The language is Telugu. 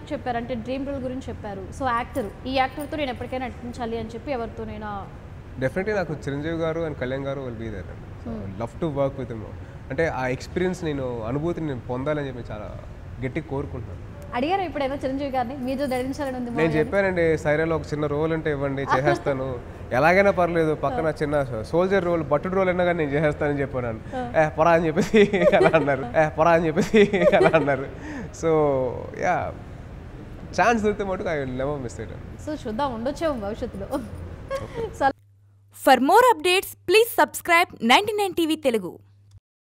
చెప్పారు అంటే డ్రీమ్ రోల్ గురించి చెప్పారు సో యాక్టర్ ఈ యాక్టర్తో నేను ఎప్పటికైనా నటించాలి అని చెప్పి ఎవరితోనైనా డెఫినెట్లీ నాకు చిరంజీవి గారు and Kalyan garu will be there love to work with అంటే ఆ ఎక్స్పీరియన్స్ నేను అనుభూతిని నేను పొందాలని చెప్పి చాలా గట్టిగా కోరుకుంటున్నాను అడిగారు ఇప్పుడైనా చిరంజీవి గారిని మీతో ధరించాలని ఉంది నేను చెప్పానండి సైరాలో ఒక చిన్న రోల్ అంటే ఇవ్వండి చేసేస్తాను ఎలాగైనా పర్లేదు పక్కన చిన్న సోల్జర్ రోల్ బట్టుడు రోల్ అయినా కానీ నేను చేసేస్తానని చెప్పాను ఏ పొరా అని చెప్పేసి అలా అన్నారు ఏ పొరా అని చెప్పేసి అలా అన్నారు సో యా ఛాన్స్ దొరికితే మటుకు I will never miss it so చూద్దాం ఉండొచ్చేమో భవిష్యత్తులో so For more updates, please subscribe 99 TV Telugu.